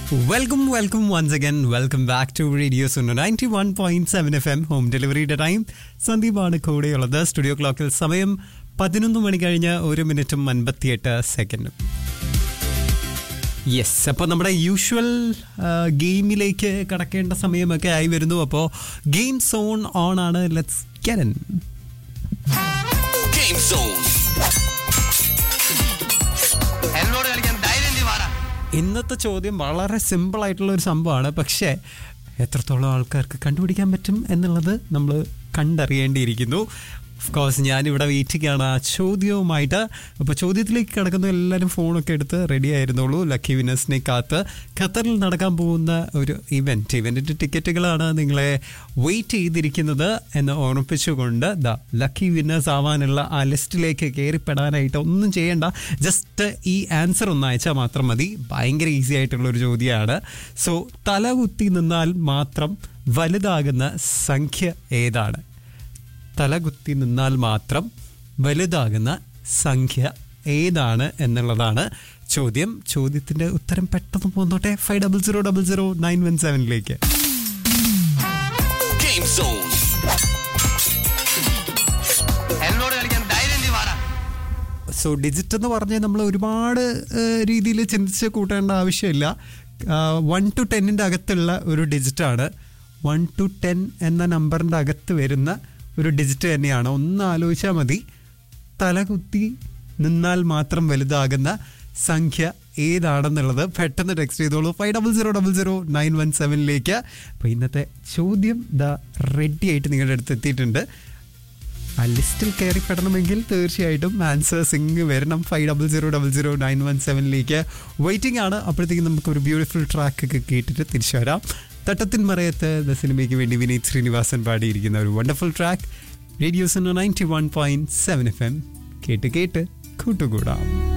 Welcome welcome once again welcome back to radio Sunnu ninety one point seven F M home ഡെലിവറിയുടെ time സന്ദീപാണ് കൂടെയുള്ളത് studio ക്ലോക്കിൽ സമയം പതിനൊന്ന് മണി കഴിഞ്ഞ് ഒരു മിനിറ്റും അൻപത്തിയെട്ട് സെക്കൻഡും യെസ് അപ്പോൾ നമ്മുടെ യൂഷ്വൽ ഗെയിമിലേക്ക് കടക്കേണ്ട സമയമൊക്കെ ആയി വരുന്നു അപ്പോൾ ഗെയിം സോൺ ഓൺ ആണ് ലെറ്റ്സ് കെരൻ Game Zone. എന്നോട് കളിക്കാൻ ധൈര്യം നീ വാടാ ഇന്നത്തെ ചോദ്യം വളരെ സിമ്പിൾ ആയിട്ടുള്ള ഒരു സംഭവമാണ് പക്ഷേ എത്രത്തോളം ആൾക്കാർക്ക് കണ്ടുപിടിക്കാൻ പറ്റും എന്നുള്ളത് നമ്മൾ കണ്ടറിയേണ്ടിയിരിക്കുന്നു ഓഫ് കോഴ്സ് ഞാനിവിടെ വെയിറ്റിംഗാണ് ആ ചോദ്യവുമായിട്ട് അപ്പോൾ ചോദ്യത്തിലേക്ക് കിടക്കുന്ന എല്ലാവരും ഫോണൊക്കെ എടുത്ത് റെഡി ആയിരുന്നുള്ളൂ ലക്കി വിനേഴ്സിനെ കാത്ത് ഖത്തറിൽ നടക്കാൻ പോകുന്ന ഒരു ഇവൻറ്റ് ഇവൻറ്റിൻ്റെ ടിക്കറ്റുകളാണ് നിങ്ങളെ വെയിറ്റ് ചെയ്തിരിക്കുന്നത് എന്ന് ഓർമ്മിപ്പിച്ചുകൊണ്ട് ദ ലക്കി വിന്നേഴ്സ് ആവാനുള്ള ആ ലിസ്റ്റിലേക്ക് കയറിപ്പെടാനായിട്ട് ഒന്നും ചെയ്യേണ്ട ജസ്റ്റ് ഈ ആൻസർ ഒന്ന് അയച്ചാൽ മാത്രം മതി ഭയങ്കര ഈസി ആയിട്ടുള്ള ഒരു ചോദ്യമാണ് സോ തലകുത്തി നിന്നാൽ മാത്രം വലുതാകുന്ന സംഖ്യ ഏതാണ് തലകുത്തി നിന്നാൽ മാത്രം വലുതാകുന്ന സംഖ്യ ഏതാണ് എന്നുള്ളതാണ് ചോദ്യം ചോദ്യത്തിന്റെ ഉത്തരം പെട്ടെന്ന് പോന്നോട്ടെ five double zero double zero nine one സെവനിലേക്ക് Game Zone. എന്നോട് കളിക്കാൻ ധൈര്യം നീ വാടാ സോ ഡിജിറ്റ് എന്ന് പറഞ്ഞാൽ നമ്മൾ ഒരുപാട് രീതിയിൽ ചിന്തിച്ച് കൂട്ടേണ്ട ആവശ്യമില്ല വൺ ടു ടെന്നിൻ്റെ അകത്തുള്ള ഒരു ഡിജിറ്റാണ് വൺ ടു ടെൻ എന്ന നമ്പറിൻ്റെ അകത്ത് വരുന്ന ഒരു ഡിജിറ്റ് തന്നെയാണ് ഒന്ന് ആലോചിച്ചാൽ മതി തലകുത്തി നിന്നാൽ മാത്രം വലുതാകുന്ന സംഖ്യ ഏതാണെന്നുള്ളത് പെട്ടെന്ന് ടെക്സ്റ്റ് ചെയ്തോളൂ five double zero double zero nine one സെവനിലേക്ക് അപ്പോൾ ഇന്നത്തെ ചോദ്യം ദ റെഡി ആയിട്ട് നിങ്ങളുടെ അടുത്ത് എത്തിയിട്ടുണ്ട് ആ ലിസ്റ്റിൽ കയറി പെടണമെങ്കിൽ തീർച്ചയായിട്ടും ആൻസേഴ്സ് ഇങ്ങ് വരണം five double zero double zero nine one സെവനിലേക്ക് വെയിറ്റിംഗ് ആണ് അപ്പോഴത്തേക്കും നമുക്ക് ഒരു ബ്യൂട്ടിഫുൾ ട്രാക്ക് ഒക്കെ കേട്ടിട്ട് തിരിച്ചു വരാം തട്ടത്തിൻ മറയത്ത് ദ സിനിമയ്ക്ക് വേണ്ടി വിനീത് ശ്രീനിവാസൻ പാടിയിരിക്കുന്ന ഒരു വണ്ടർഫുൾ ട്രാക്ക് റേഡിയോസിന് ninety one point seven F M കേട്ട് കേട്ട് കൂട്ടുകൂടാം